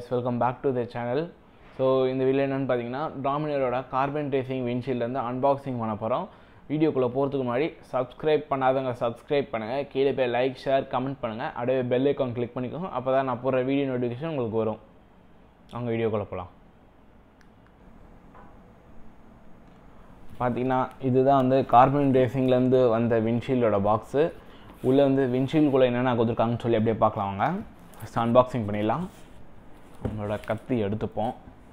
guys welcome back to the channel so இந்த video என்னென்னு பார்த்தீங்கன்னா டாமினரோட கார்பன் ரேசிங் விண்ட்ஷீல்டு அன்பாக்சிங் பண்ண போகிறோம் வீடியோக்குள்ளே போகிறதுக்கு முன்னாடி சப்ஸ்கிரைப் பண்ணாதவங்க சப்ஸ்கிரைப் பண்ணுங்கள் கீழே போய் லைக் ஷேர் கமெண்ட் பண்ணுங்கள் அப்படியே பெல் ஐக்கான் கிளிக் பண்ணிக்கோங்க அப்போ தான் நான் போடுற வீடியோ நோட்டிஃபிகேஷன் உங்களுக்கு வரும் அவங்க வீடியோக்குள்ளே போகலாம் பார்த்தீங்கன்னா இதுதான் வந்து கார்பன் ரேசிங்லேருந்து வந்த விண்ட்ஷீல்டோட பாக்ஸு உள்ளே வந்து விண்ட்ஷீல்டுக்குள்ளே என்னென்ன கொடுத்துருக்காங்கன்னு சொல்லி அப்படியே பார்க்கலாம் வாங்க ஃபஸ்ட் அன்பாக்சிங் பண்ணிடலாம் நம்மளோட கத்தி எடுத்துப்போம்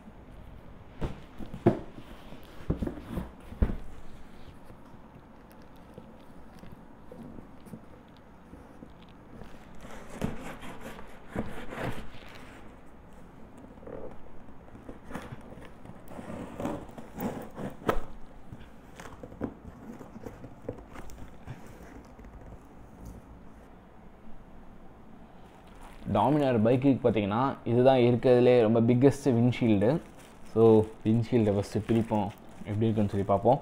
டாமினார் பைக்குக்கு பார்த்தீங்கன்னா இதுதான் இருக்கிறதுலே ரொம்ப பிக்கெஸ்ட் விண்ட்ஷீல்டு ஸோ விண்ட்ஷீல்டை ஃபஸ்ட்டு பிரிப்போம் எப்படி இருக்குன்னு சொல்லி பார்ப்போம்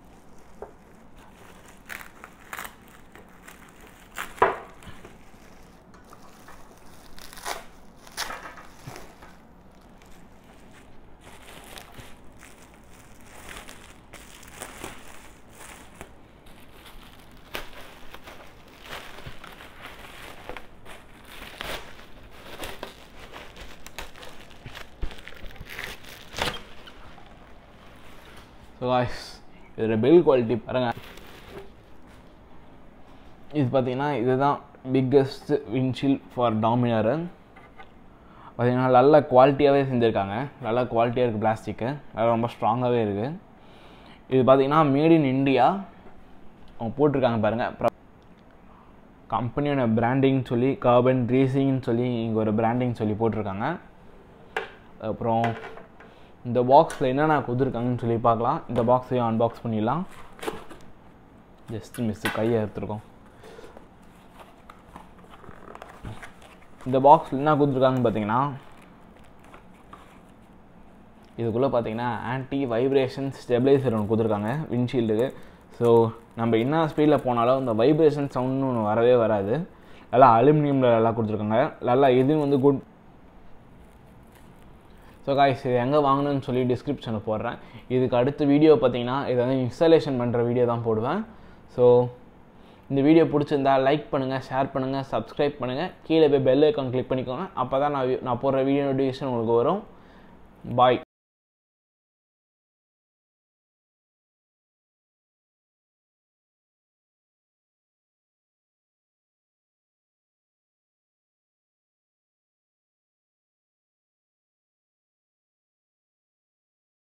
ஸோ காய்ஸ் இதோட பில் குவாலிட்டி பாருங்கள் இது பார்த்தீங்கன்னா இதுதான் பிக்கஸ்ட் விண்ட்ஷீல் ஃபார் டாமினாரு பார்த்தீங்கன்னா நல்ல குவாலிட்டியாகவே செஞ்சுருக்காங்க நல்ல குவாலிட்டியாக இருக்குது பிளாஸ்டிக்கு நல்லா ரொம்ப ஸ்ட்ராங்காகவே இருக்குது இது பார்த்தீங்கன்னா மேட் இன் இந்தியா அவங்க போட்டிருக்காங்க பாருங்கள் கம்பெனியோட பிராண்டிங் சொல்லி கார்பன் ரேசிங்னு சொல்லி இங்கே ஒரு பிராண்டிங் சொல்லி போட்டிருக்காங்க அப்புறம் இந்த பாக்ஸில் என்னென்ன கொடுத்துருக்காங்கன்னு சொல்லி பார்க்கலாம் இந்த பாக்ஸையும் அன்பாக்ஸ் பண்ணிடலாம் ஜஸ்ட் மிஸ்ஸு கையை எடுத்துருக்கோம் இந்த பாக்ஸில் என்ன கொடுத்துருக்காங்கன்னு பார்த்தீங்கன்னா இதுக்குள்ளே பார்த்தீங்கன்னா ஆன்டி வைப்ரேஷன் ஸ்டெபிளைசர் ஒன்று கொடுத்துருக்காங்க விண்ட்ஷீல்டுக்கு ஸோ நம்ம என்ன ஸ்பீடில் போனாலும் இந்த வைப்ரேஷன் சவுண்ட்னு ஒன்று வரவே வராது நல்லா அலுமினியமில் நல்லா கொடுத்துருக்காங்க நல்லா இதுவும் வந்து குட் ஸோ காய்ஸ் இது எங்கே வாங்கணும்னு சொல்லி டிஸ்கிரிப்ஷனில் போடுறேன் இதுக்கு அடுத்த வீடியோ பார்த்தீங்கன்னா இதை வந்து இன்ஸ்டாலேஷன் பண்ணுற வீடியோ தான் போடுவேன் ஸோ இந்த வீடியோ பிடிச்சிருந்தா லைக் பண்ணுங்கள் ஷேர் பண்ணுங்கள் சப்ஸ்கிரைப் பண்ணுங்கள் கீழே போய் பெல் ஐக்கான் கிளிக் பண்ணிக்கோங்க அப்போ தான் நான் நான் போடுற வீடியோ நோட்டிஃபிகேஷன் உங்களுக்கு வரும் பாய்